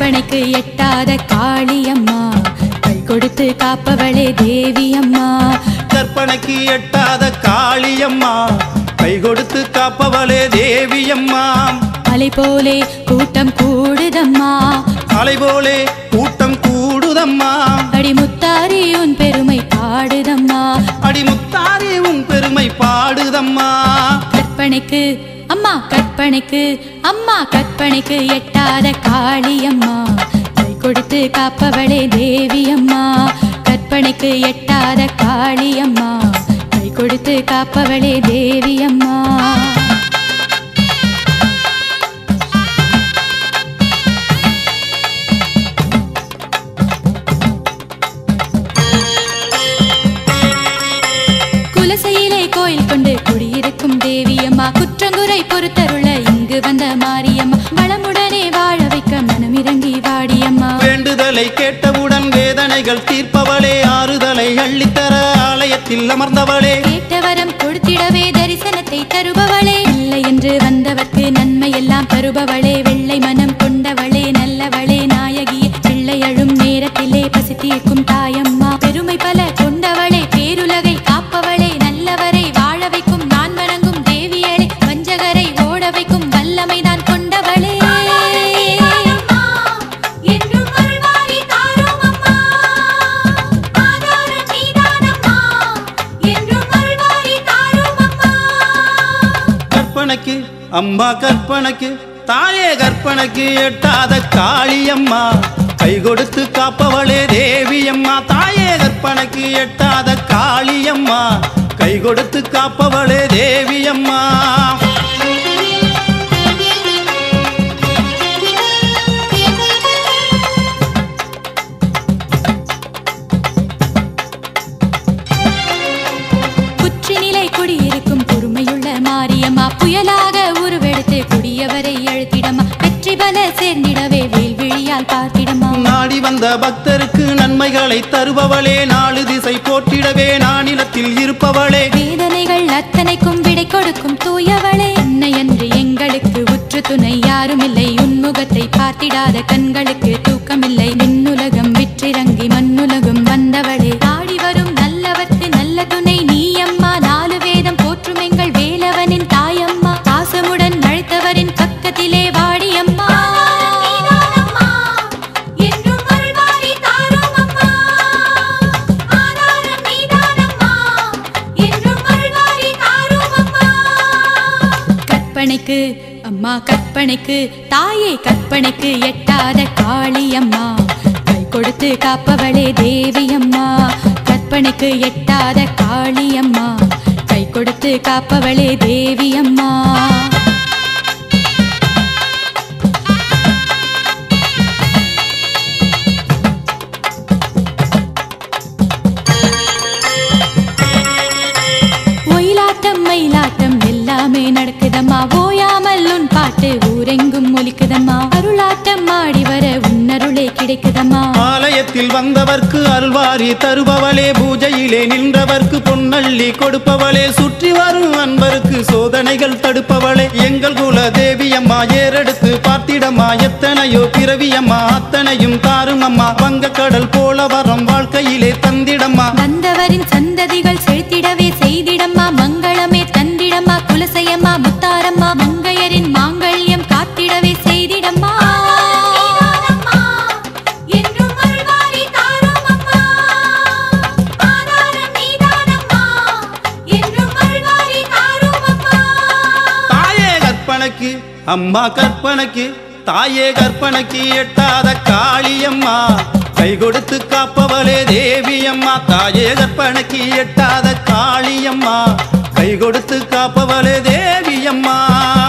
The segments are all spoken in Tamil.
கற்பனைக்கு எட்டாத காளியம்மா கை கொடுத்து காப்பவளே தேவி அம்மா கற்பனைக்கு எட்டாத காளியம்மா கை கொடுத்து காப்பவளே தேவியம்மா மலை போலே கூட்டம் கூடுதம்மா அலை போலே கூட்டம் கூடுதம்மா அடி முத்தாரி உன் பெருமை பாடுதம்மா அடிமுத்தாரி உன் பெருமை பாடுதம்மா கற்பனைக்கு அம்மா கற்பனைக்கு அம்மா கற்பனைக்கு எட்டாத காளியம்மா கை கொடுத்து காப்பவளே தேவி அம்மா கற்பனைக்கு எட்டாத காளியம்மா கை கொடுத்து காப்பவளே தேவி அம்மா குலசையிலே கோயில் கொண்டு குடியிருக்கும் தேவியம்மா குற்றங்குறை பொறுத்தருள இங்கு வந்த மாரியம்மா வளமுடனே வாழ வைக்க மனமிறங்கி வாடியம்மா வேண்டுதலை கேட்டவுடன் வேதனைகள் தீர்ப்பவளே ஆறுதலை அள்ளித்தர ஆலயத்தில் அமர்ந்தவளே கேட்டவரம் கொடுத்திடவே தரிசனத்தை தருபவளே இல்லை என்று வந்தவர்க்கு நன்மை எல்லாம் தருபவளே வெள்ளை மனம் கொண்டவளே நல்லவளே நாயகியே பிள்ளை அழும் நேரத்திலே பசி தீர்க்கும் தாயம்மா பெருமை பல கொண்டவளே பேருலகை காப்பவளே நல்லவரை வாழ வைக்கும் நான் வணங்கும் தேவியளே வஞ்சகரை ஓட வைக்கும் வல்லமை நான் கொண்டவளே என்றும் அருள்வாரி தாரும் அம்மா ஆதாரம் நீதானம்மா என்றும் அருள்வாரி தாரும் அம்மா கற்பனைக்கு அம்மா கற்பனைக்கு தாயே கற்பனைக்கு எட்டாத காளியம்மா கை கொடுத்து காப்பவளே தேவியம்மா தாயே கற்பனைக்கு எட்டாத காளியம்மா கை கொடுத்து காப்பவளே தேவியம்மா புற்றினிலை குடியிருக்கும் பொறுமையுள்ள மாரியம்மா புயலாக உருவெடுத்து குடியவரை அழுத்திடமா வெற்றி பல சேர்ந்திடவே வேல்விழியால் பார்த்திடமா நாடி வந்த பக்தருக்கு நன்மைகளை தருபவளே நாலு திசை போற்றிடவே நானிலத்தில் இருப்பவளே வேதனைகள் அத்தனைக்கும் விடை கொடுக்கும் தூயவளே உன்னை என்று எங்களுக்கு உற்று துணை யாரும் இல்லை உன்முகத்தை பார்த்திடாத கண்களுக்கு தூக்கமில்லை விண்ணுலகம் விற்றிறங்கி மண்ணுலகம் வந்தவளே ஆடி வரும் நல்லவர்க்கு நல்ல துணை நீ அம்மா நாலு வேதம் போற்றும் எங்கள் வேலவனின் தாயம்மா பாசமுடன் அழைத்தவரின் பக்கத்திலே வாடியம்மா என்றும் அருள்வாரி தாரும் அம்மா ஆதாரம் நீதானம்மா என்றும் அருள்வாரி தாரும் அம்மா கற்பனைக்கு அம்மா கற்பனைக்கு தாயே கற்பனைக்கு எட்டாத காளி அம்மா கை கொடுத்து காப்பவளே தேவி அம்மா கற்பனைக்கு எட்டாத காளி அம்மா கை கொடுத்து காப்பவளே தேவி அம்மா ஒயிலாட்டம் மயிலாட்டம் எல்லாமே நடக்குதம்மா ஓயாமல் உன் பாட்டு ஊரெங்கும் ஒலிக்குதம்மா அருளாட்டம் ஆடி வர உன்னருளே கிடைக்குதம்மா ஆலயத்தில் வந்தவர்க்கு அல்வாரி தருபவளே பூஜையிலே நின்றவர்க்கு பொன்னள்ளி கொடுப்பவளே சுற்றி வரும் அன்பருக்கு சோதனைகள் தடுப்பவளே எங்கள் குல தேவியம்மா ஏறெடுத்து பார்த்திடம்மா எத்தனையோ பிறவியம்மா அத்தனையும் தாருமம்மா வங்க கடல் போல வரம் வாழ்க்கையிலே தந்திடம்மா வந்தவரின் சந்ததிகள் செழித்திடவே செய்திடம்மா மங்களமே தந்திடம்மா குலசையம்மா முத்தாரம்மா மங்கையரின் மாங்கல்யம் காத்திடவே செய்திடம்மா என்றும் அருள்வாரி தாரும் அம்மா ஆதாரம் நீதானம்மா என்றும் அருள்வாரி தாரும் அம்மா தாயே கற்பனைக்கு அம்மா கற்பனைக்கு தாயே கற்பனைக்கு எட்டாத காளியம்மா கை கொடுத்து காப்பவளே தேவியம்மா தாயே கற்பனைக்கு எட்டாத காளியம்மா கை கொடுத்து காப்பவளே தேவியம்மா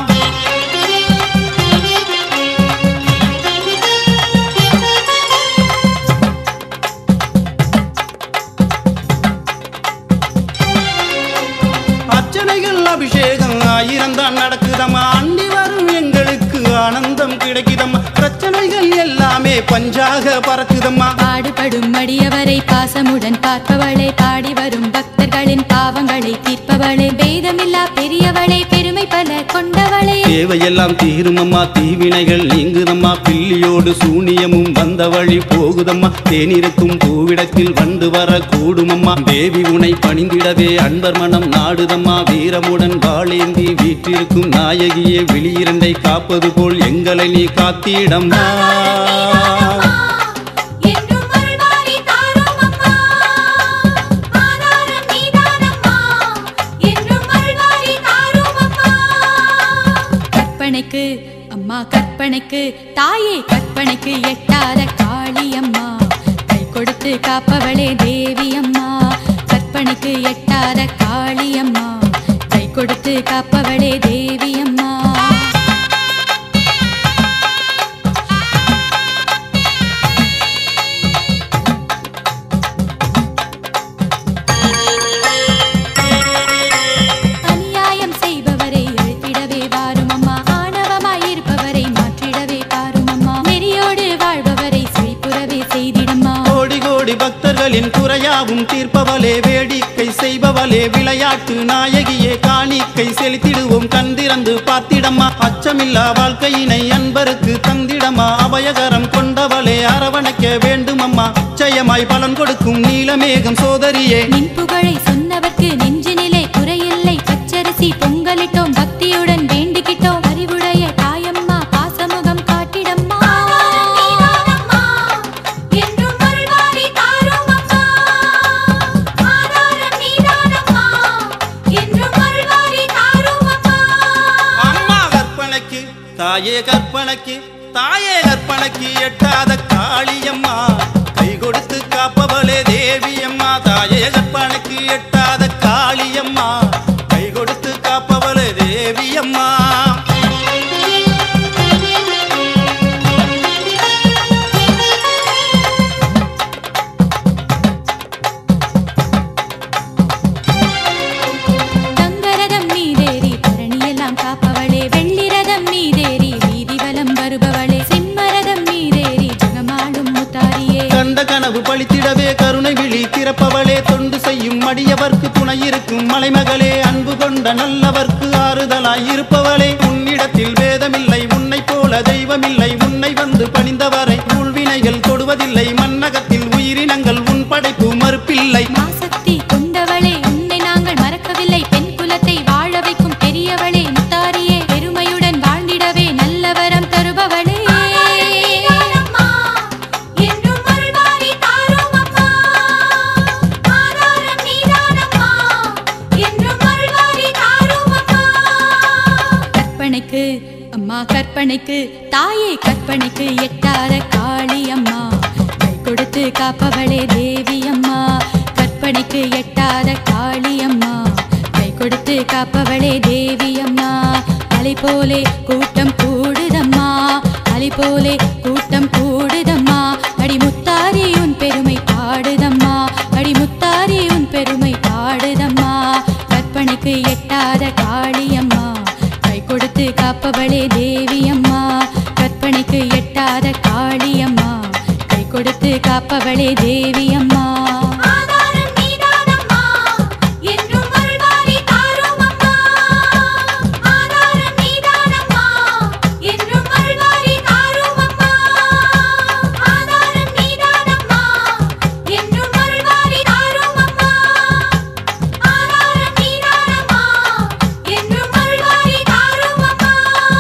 அர்ச்சனைகள் அபிஷேகம் ஆயிரம் தான் நடக்குதம்மா அண்டி வரும் எங்களுக்கு ஆனந்தம் கிடைக்குதம்மா பிரச்சனைகள் எல்லாமே பஞ்சாக பறக்குதம்மா பாடுபடும் அடியவரை பாசமுடன் பார்ப்பவளே பாடி வரும் பக்தர்களின் பாவங்களை தீர்ப்பவளே பேதமில்லா பெரியவளே பெருமை பல கொண்டவளே தேவையெல்லாம் தீருமம்மா தீவினைகள் நீங்குதம்மா பில்லியோடு சூனியமும் வந்த வழி போகுதம்மா தேனிருக்கும் பூவிடத்தில் வந்து வர கூடுமம்மா தேவி உனை பணிந்திடவே அன்பர் மனம் நாடுதம்மா வீரமுடன் வாழேந்தி வீற்றிருக்கும் நாயகியே வெளியிரண்டை காப்பது போல் எங்களை நீ காத்திடம்மா என்றும் அருள்வாரி தாரும் அம்மா ஆதாரம் நீதானம்மா என்றும் அருள்வாரி தாரும் அம்மா கற்பனைக்கு அம்மா கற்பனைக்கு தாயே கற்பனைக்கு எட்டாத காளி அம்மா கை கொடுத்து காப்பவளே தேவி அம்மா கற்பனைக்கு எட்டாத காளி அம்மா கை கொடுத்து காப்பவளே தேவி அம்மா அநியாயம் செய்பவரை எழுத்திடவே வாரும் அம்மா ஆணவமாயிருப்பவரை மாற்றிடவே பாரும் அம்மா நெறியோடு வாழ்பவரை செழிப்புறவே செய்திடம்மா கோடி கோடி பக்தர்களின் குறையாவும் தீர்ப்பவளே வேடிக்கை செய்பவளே விளையாட்டு நாயகியே காணிக்கை செலுத்திடுவோம் கந்திறந்து பார்த்திடம்மா அச்சமில்லா வாழ்க்கையினை அன்பருக்கு தந்திடமா அபயகரம் கொண்டவளே அரவணைக்க வேண்டுமம்மா ஜெயமாய் பலன் கொடுக்கும் நீலமேகம் சோதரியே நின் புகழை சொன்னவர்க்கு நெஞ்சினிலே குறையில்லை பச்சரிசி பொங்கலிட்டோம் பக்தியுடன் வேண்டிக்கிட்டோம் அறிவுடைய தாயம்மா பாசமுகம் காட்டிடம்மா என்றும் அருள்வாரி தாரும் அம்மா ஆதாரம் நீதானம்மா என்றும் அருள்வாரி தாரும் அம்மா அம்மா கற்பனைக்கு தாயே கற்பனைக்கு தாயே கற்பனைக்கு எட்டாத காளியம்மா கை கொடுத்து காப்பவளே தேவி அம்மா தாயே கற்பனைக்கு எட்டாத காளியம்மா கை கொடுத்து காப்பவளே தேவி அம்மா தங்கரதம் மீதேறி பரணியெல்லாம் காப்பவளே வெள்ளிரதம் மீதேறி வீதி வலம் வருபவளே சிம்மரதம் மீதேறி ஜெகமாடும் முத்தாரியே கண்ட கனவு பழித்திடவே கருணை விழி திறப்பவளே தொண்டு செய்யும் மடியவர்க்கு துணை இருக்கும் மலைமகளே அன்பு கொண்ட நல்லவர்க்கு ஆறுதலாய் இருப்பவளே உன்னிடத்தில் வேதமில்லை உன்னை போல தெய்வமில்லை உன்னை வந்து பணிந்தவரை உள்வினைகள் தொடுவதில்லை மன்னகத்தில் உயிரினங்கள் உன் படைப்பு மறுப்பில்லை மாசக்தி கொண்டவளே உன்னை நாங்கள் மறக்கவில்லை பெண் குலத்தை வாழ வைக்கும் பெரியவளே முத்தாரியே பெருமையுடன் வாழ்ந்திடவே நல்ல வரம் தருபவளே என்றும் அருள்வாரி தாரும் அம்மா ஆதாரம் நீதானம்மா என்றும் அருள்வாரி தாரும் அம்மா கற்பனைக்கு அம்மா கற்பனைக்கு தாயே கற்பனைக்கு எட்டாத காளி அம்மா கை கொடுத்து காப்பவளே தேவி அம்மா கற்பனைக்கு எட்டாத காளி அம்மா கை கொடுத்து காப்பவளே தேவி அம்மா அலை போலே கூட்டம் கூடுதம்மா அலை போலே கூட்டம் கூடுதம்மா அடி முத்தாரி உன் பெருமை பாடுதம்மா அடி முத்தாரி உன் பெருமை பாடுதம்மா கற்பனைக்கு எட்டாத காளியம்மா கை கொடுத்து காப்பவளே தேவி அம்மா கற்பனைக்கு எட்டாத காளியம்மா கை கொடுத்து காப்பவளே தேவி அம்மா ஆதாரம் நீதானம்மா என்றும் அருள்வாரி தாரும் அம்மா ஆதாரம் நீதானம்மா என்றும் அருள்வாரி தாரும் அம்மா ஆதாரம் நீதானம்மா என்றும் அருள்வாரி தாரும் அம்மா ஆதாரம் நீதானம்மா என்றும் அருள்வாரி தாரும் அம்மா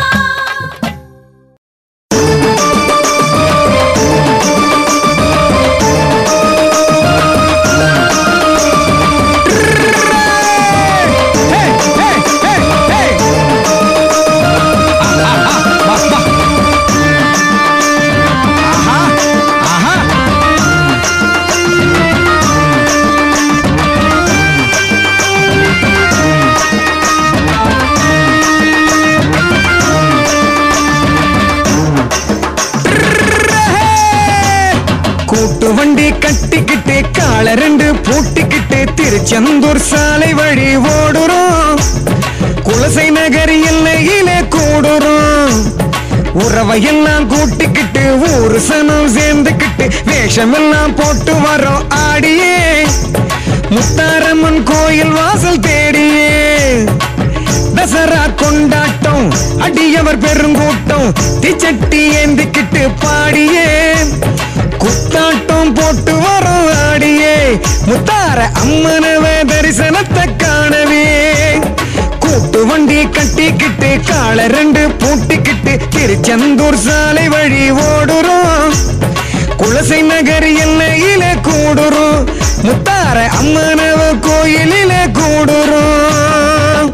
கூட்டு வண்டி கட்டிக்கிட்டு கால ரெண்டு பூட்டிக்கிட்டு திருச்செந்தூர் சாலை வழி ஓடுறோம் குலசை நகர் எல்லையிலே கூடுறோம் உறவையெல்லாம் கூட்டிக்கிட்டு ஊரு சனம் சேர்ந்துக்கிட்டு வேஷமெல்லாம் போட்டு வரோம் ஆடியே முத்தாரம்மன் கோயில் வாசல் தேடியே தசரா கொண்டாட்டம் அடியவர் பெருங்கூட்டம் தீச்சட்டி ஏந்திக்கிட்டு பாடியே குத்தாட்டம் போட்டு வரும் ஆடியே முத்தார அம்மனவ தரிசனத்தை காணவே கூட்டு வண்டி கட்டிக்கிட்டு கால ரெண்டு பூட்டிக்கிட்டு திருச்செந்தூர் சாலை வழி ஓடுறோம் குலசை நகர் எல்லையில கூடுறோம் முத்தார அம்மனவ கோயிலில கூடுறோம்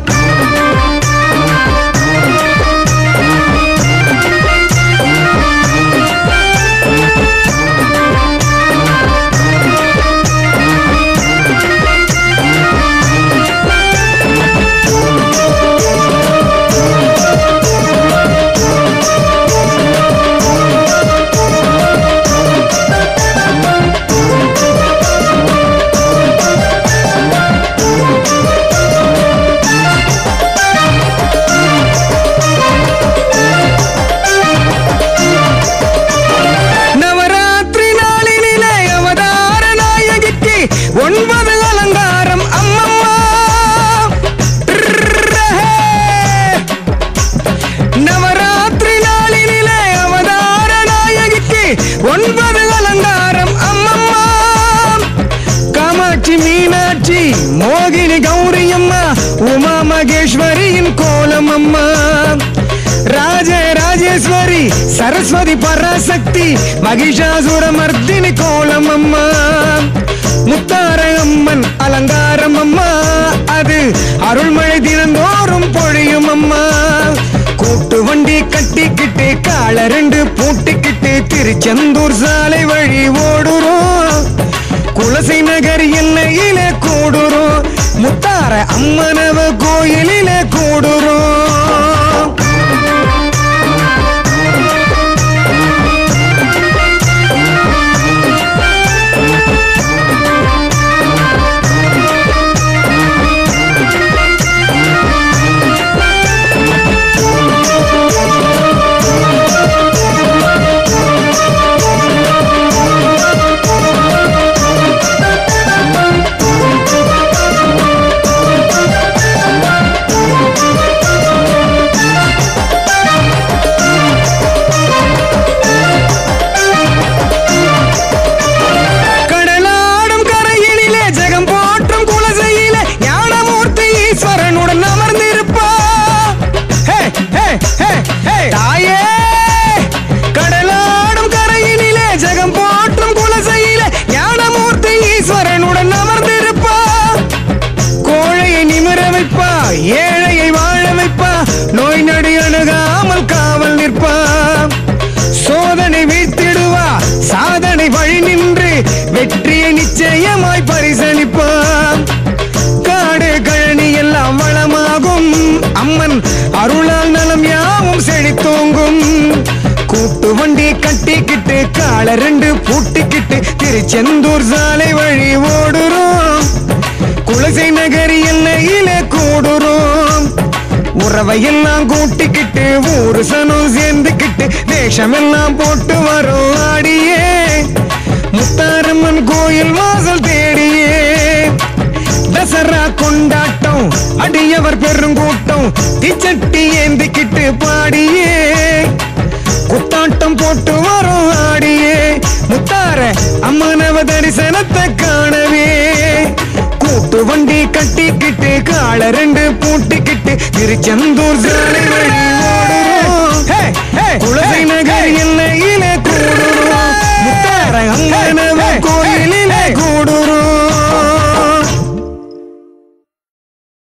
நவராத்திரி நாளினிலே அவதார நாயகிக்கு ஒன்பது அலங்காரம் அம்மம்மா ட்ரஹே. நவராத்திரி நாளினிலே அவதார நாயகிக்கு ஒன்பது அலங்காரம் அம்மம்மா காமாட்சி மீனாட்சி மோகினி கௌரி அம்மா உமா மகேஸ்வரியின் கோலம் அம்மா ராஜ ராஜேஸ்வரி சரஸ்வதி பராசக்தி மகிஷாசுர மர்தினி கோலம் அம்மா முத்தார அம்மன் அலங்காரம் அம்மா அது அருள்மழை தினந்தோறும் பொழியும் அம்மா கூட்டு வண்டி கட்டிக்கிட்டு கால ரெண்டு பூட்டிக்கிட்டு திருச்செந்தூர் சாலை வழி ஓடுறோம் குலசை நகர் எல்லையில கூடுறோம் முத்தார அம்மனவ கோயிலில கூடுறோம் கடலாடும் கரையினிலே ஜெகம் போற்றும் குலசையிலே ஞானமூர்த்தி ஈஸ்வரனுடன் அமர்ந்திருப்பா ஹே, ஹே, ஹே, ஹே. தாயே கடலாடும் கரையினிலே ஜெகம் போற்றும் குலசையிலே ஞானமூர்த்தி ஈஸ்வரனுடன் அமர்ந்திருப்பா கோழையை நிமிர வைப்பா ஏழையை வாழ வைப்பா நோய் நடி அணுகாமல் காவல் நிற்பா சோதனை வீழ்த்திடுவா சாதனை வழி நின்று வெற்றியை நிச்சயமாய் பரிசளிப்பா காடு கழனி எல்லாம் வளமாகும் அம்மன் அருளால் நலம் யாவும் செழித்தோங்கும் கூட்டு வண்டி கட்டிக்கிட்டு கால ரெண்டு பூட்டிக்கிட்டு திருச்செந்தூர் சாலை வழி ஓடுறோம் குலசை நகர் எல்லையில கூடுறோம் உறவையெல்லாம் கூட்டிக்கிட்டு ஊரு சனம் சேர்ந்துக்கிட்டு வேஷமெல்லாம் போட்டு வரும் ஆடியே முத்தாரம்மன் கோயில் வாசல் தேடியே தசரா கொண்டாட்டம் அடியவர் பெருங்கூட்டம் தீச்சட்டி ஏந்திக்கிட்டு பாடியே குத்தாட்டம் போட்டு வரும் ஆடியே முத்தார அம்மனவ தரிசனத்தை காணவே கூட்டு வண்டி கட்டிக்கிட்டு கால ரெண்டு பூட்டிக்கிட்டு திருச்செந்தூர் சாலை வழி ஓடுறோம். ஹே, ஹே, குலசை நகர்